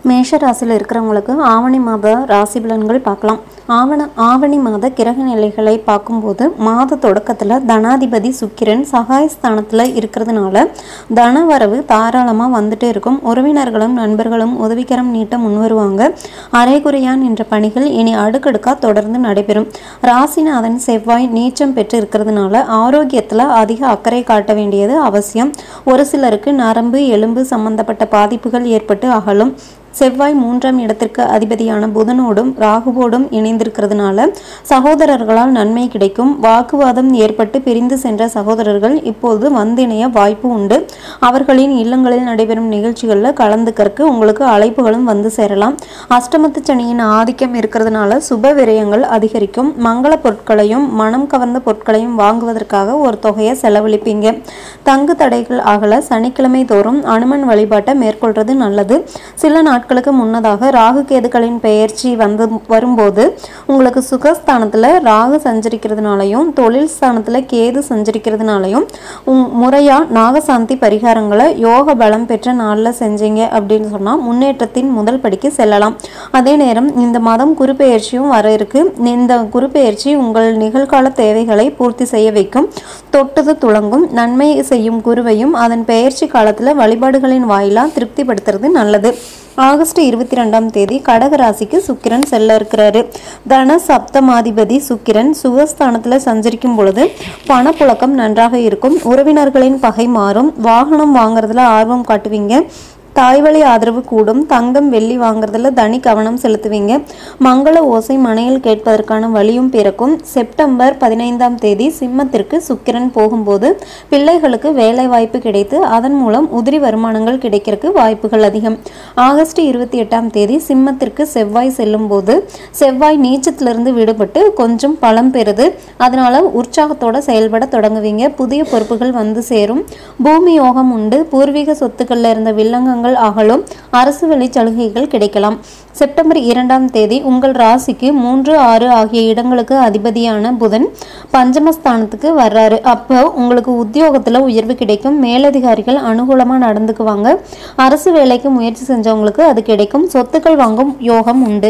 மேஷ ராசியில் இருக்கிறவங்களுக்கு ஆவணி மாத ராசி பலன்கள் பார்க்கலாம் ஆவண ஆவணி மாத கிரக நிலைகளை பார்க்கும்போது மாத தொடக்கத்தில் தனாதிபதி சுக்கிரன் சகாயஸ்தானத்தில் இருக்கிறதுனால தனவரவு தாராளமாக வந்துட்டே இருக்கும் உறவினர்களும் நண்பர்களும் உதவிக்கரம் நீட்ட முன்வருவாங்க அரைகுறையான் என்ற பணிகள் இனி அடுக்கடுக்காக தொடர்ந்து நடைபெறும் ராசிநாதன் செவ்வாய் நீச்சம் பெற்று இருக்கிறதுனால ஆரோக்கியத்தில் அதிக அக்கறை காட்ட வேண்டியது அவசியம் ஒரு சிலருக்கு நரம்பு எலும்பு சம்பந்தப்பட்ட பாதிப்புகள் ஏற்பட்டு அகலும் செவ்வாய் மூன்றாம் இடத்திற்கு அதிபதியான புதனோடும் ராகுவோடும் இணைந்திருக்கிறதுனால சகோதரர்களால் நன்மை கிடைக்கும் வாக்குவாதம் ஏற்பட்டு பிரிந்து சென்ற சகோதரர்கள் இப்போது வந்திணைய வாய்ப்பு உண்டு அவர்களின் இல்லங்களில் நடைபெறும் நிகழ்ச்சிகளில் கலந்துக்கறக்கு உங்களுக்கு அழைப்புகளும் வந்து சேரலாம் அஷ்டமத்து சனியின் ஆதிக்கம் இருக்கிறதுனால சுப விரயங்கள் அதிகரிக்கும் மங்கள பொருட்களையும் மனம் கவர்ந்த பொருட்களையும் வாங்குவதற்காக ஒரு தொகையை செலவழிப்பீங்க தங்கு தடைகள் அகல சனிக்கிழமை தோறும் அனுமன் வழிபாட்டை மேற்கொள்றது நல்லது சில நாட்களுக்கு முன்னதாக ராகு கேதுக்களின் பெயர்ச்சி வந்து வரும்போது உங்களுக்கு சுகஸ்தானத்தில் ராகு சஞ்சரிக்கிறதுனாலையும் தொழில் ஸ்தானத்தில் கேது சஞ்சரிக்கிறதுனாலையும் உங் முறையாக நாகசாந்தி பரிகாரங்களை யோக பலம் பெற்ற நாளில் செஞ்சீங்க அப்படின்னு சொன்னால் முன்னேற்றத்தின் முதல் படிக்கு செல்லலாம் அதே நேரம் இந்த மாதம் குருப்பெயர்ச்சியும் வர இருக்கு இந்த குருப்பெயர்ச்சி உங்கள் நிகழ்கால தேவைகளை பூர்த்தி செய்ய வைக்கும் தொட்டது துளங்கும் நன்மை செய்யும் குருவையும் அதன் பெயர்ச்சி காலத்தில் வழிபாடுகளின் வாயிலாக திருப்திப்படுத்துறது நல்லது ஆகஸ்ட் இருபத்தி ரெண்டாம் தேதி கடக ராசிக்கு சுக்கிரன் செல்ல இருக்கிறாரு தன சப்தமாதிபதி சுக்கிரன் சுகஸ்தானத்தில் சஞ்சரிக்கும் பொழுது பணப்புழக்கம் நன்றாக இருக்கும் உறவினர்களின் பகை மாறும் வாகனம் வாங்குறதுல ஆர்வம் காட்டுவீங்க தாய்வழி ஆதரவு கூடும் தங்கம் வெள்ளி வாங்குறதுல தனி கவனம் செலுத்துவீங்க மங்கள ஓசை மனையில் கேட்பதற்கான வழியும் பிறக்கும் செப்டம்பர் பதினைந்தாம் தேதி சிம்மத்திற்கு சுக்கிரன் போகும்போது பிள்ளைகளுக்கு வேலை வாய்ப்பு கிடைத்து அதன் மூலம் உதிரி வருமானங்கள் கிடைக்கிறதுக்கு வாய்ப்புகள் அதிகம் ஆகஸ்ட் இருபத்தி எட்டாம் தேதி சிம்மத்திற்கு செவ்வாய் செல்லும் போது செவ்வாய் நீச்சத்திலிருந்து விடுபட்டு கொஞ்சம் பலம் பெறுது அதனால உற்சாகத்தோட செயல்பட தொடங்குவீங்க புதிய பொறுப்புகள் வந்து சேரும் பூமி யோகம் உண்டு பூர்வீக சொத்துக்கள்ல இருந்த வில்லங்கங்கள் அகலும் அரசு வழி சலுகைகள் கிடைக்கலாம் செப்டம்பர் இரண்டாம் தேதி உங்கள் ராசிக்கு மூன்று ஆறு ஆகிய இடங்களுக்கு அதிபதியான புதன் பஞ்சமஸ்தானத்துக்கு வர்றாரு அப்போ உங்களுக்கு உத்தியோகத்துல உயர்வு கிடைக்கும் மேலதிகாரிகள் அனுகூலமா நடந்துக்குவாங்க அரசு வேலைக்கு முயற்சி செஞ்சவங்களுக்கு அது கிடைக்கும் சொத்துக்கள் வாங்கும் யோகம் உண்டு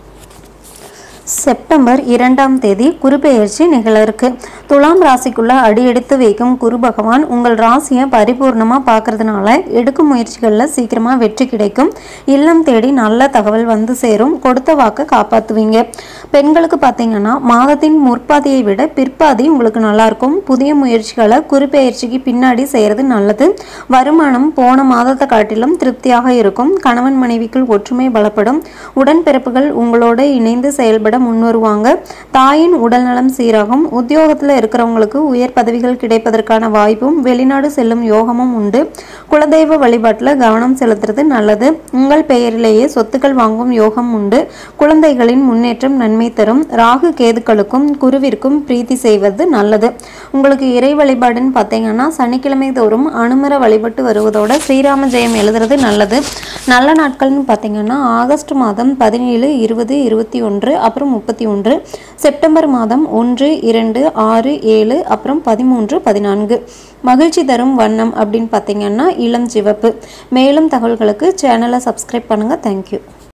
செப்டம்பர் இரண்டாம் தேதி குரு பெயர்ச்சி நிகழ இருக்கு துலாம் ராசிக்குள்ள அடி எடுத்து வைக்கும் குரு பகவான் உங்கள் ராசியை பரிபூர்ணமாக பார்க்கறதுனால எடுக்கும் முயற்சிகளில் சீக்கிரமாக வெற்றி கிடைக்கும் இல்லம் தேடி நல்ல தகவல் வந்து சேரும் கொடுத்த வாக்கை காப்பாற்றுவீங்க பெண்களுக்கு பார்த்தீங்கன்னா மாதத்தின் முற்பாதியை விட பிற்பாதி உங்களுக்கு நல்லா இருக்கும் புதிய முயற்சிகளை குரு பெயர்ச்சிக்கு பின்னாடி செய்கிறது நல்லது வருமானம் போன மாதத்தை காட்டிலும் திருப்தியாக இருக்கும் கணவன் மனைவிக்குள் ஒற்றுமை பலப்படும் உடன்பிறப்புகள் உங்களோட இணைந்து செயல்பட முன்வருவாங்க தாயின் உடல்நலம் சீராகும் உத்தியோகத்தில் இருக்கிறவங்களுக்கு உயர் பதவிகள் கிடைப்பதற்கான வாய்ப்பும் வெளிநாடு செல்லும் யோகமும் உண்டு குலதெய்வ வழிபாட்டில் கவனம் செலுத்துறது நல்லது உங்கள் பெயரிலேயே சொத்துக்கள் வாங்கும் யோகம் உண்டு குழந்தைகளின் முன்னேற்றம் நன்மை தரும் ராகு கேதுக்களுக்கும் குருவிற்கும் பிரீத்தி செய்வது நல்லது உங்களுக்கு இறை வழிபாடுன்னு பார்த்தீங்கன்னா சனிக்கிழமை தோறும் அனுமர வழிபட்டு வருவதோட ஸ்ரீராம ஜெயம் எழுதுறது நல்லது நல்ல நாட்கள்னு பார்த்தீங்கன்னா ஆகஸ்ட் மாதம் பதினேழு இருபது இருபத்தி ஒன்று அப்புறம் முப்பத்தி ஒன்று செப்டம்பர் மாதம் ஒன்று இரண்டு ஆறு ஏழு அப்புறம் பதிமூன்று பதினான்கு மகிழ்ச்சி தரும் வண்ணம் அப்படின்னு பார்த்தீங்கன்னா இளம் சிவப்பு மேலும் தகவல்களுக்கு சேனலை சப்ஸ்கிரைப் பண்ணுங்கள் தேங்க்யூ